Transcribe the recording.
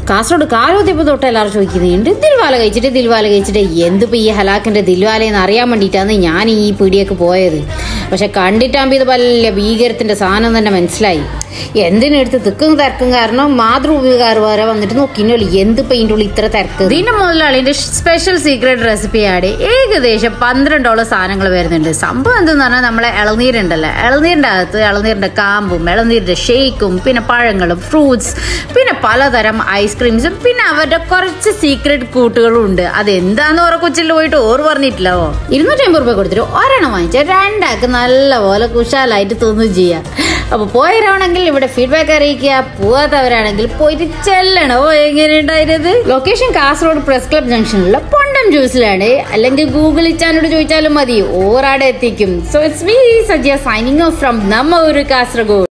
കാസർഗോഡ് കാലോത്തിയപ്പോൾ തൊട്ട് എല്ലാവരും ചോദിക്കുന്നുണ്ട് ദിൽവാല കഴിച്ചിട്ട് ദിൽവാല കഴിച്ചിട്ട് എന്തിപ്പോ ഈ ഹലാക്കിന്റെ ദിൽവാലയെന്ന് അറിയാൻ വേണ്ടിയിട്ടാണ് ഞാൻ ഈ പീടിയൊക്കെ പോയത് പക്ഷെ കണ്ടിട്ടാകുമ്പോൾ ഇത് വലിയ ഭീകരത്തിന്റെ സാധനം തന്നെ മനസ്സിലായി എന്തിനെടുത്ത് തിക്കും തിരക്കും കാരണം മാതൃഭൂമികാർ വരെ വന്നിട്ട് നോക്കിനോളി എന്തിപ്പോ ഇതിൻ്റെ ഉള്ളിൽ ഇത്ര തിരക്ക് ഇതിന്റെ മുതലാളിന്റെ സ്പെഷ്യൽ സീക്രട്ട് റെസിപ്പിയാണ് ഏകദേശം പന്ത്രണ്ടോളം സാധനങ്ങൾ വരുന്നുണ്ട് സംഭവം എന്തെന്ന് പറഞ്ഞാൽ നമ്മളെ ഇളനീരുണ്ടല്ലോ ഇളനീരിന്റെ അകത്ത് ഇളനീരിന്റെ കാമ്പും ഇളനീരിന്റെ ഷേക്കും പിന്നെ പഴങ്ങളും ഫ്രൂട്ട്സ് പിന്നെ പലതരം ഐസ്ക്രീംസും പിന്നെ അവരുടെ കുറച്ച് സീക്രട്ട് കൂട്ടുകളും ഉണ്ട് അതെന്താന്ന് ഓരോ കൊച്ചിൽ പോയിട്ട് ഓർ പറഞ്ഞിട്ടില്ലോ ഇരുന്നൂറ്റി അമ്പത് രൂപ കൊടുത്തിട്ട് ഒരെണ്ണം വാങ്ങിച്ചാൽ രണ്ടാൾക്ക് നല്ല പോലെ കുശാലായിട്ട് തോന്നുകയും ചെയ്യാം അപ്പൊ പോയവരാണെങ്കിൽ ഇവിടെ ഫീഡ്ബാക്ക് അറിയിക്കുക പോവാത്തവരാണെങ്കിൽ പോയിട്ട് ചെല്ലണോ എങ്ങനെയുണ്ടായിരുന്നത് ലൊക്കേഷൻ കാസർഗോഡ് പ്രസ് ക്ലബ് ജംഗ്ഷനിലുള്ള പൊണ്ടം ജ്യൂസിലാണ് അല്ലെങ്കിൽ ഗൂഗിളിൽ ചാനോട് ചോദിച്ചാലും മതി ഓറാടെ എത്തിക്കും so it's me Sajja signing off from നമ്മ ഒരു കാസർഗോഡ്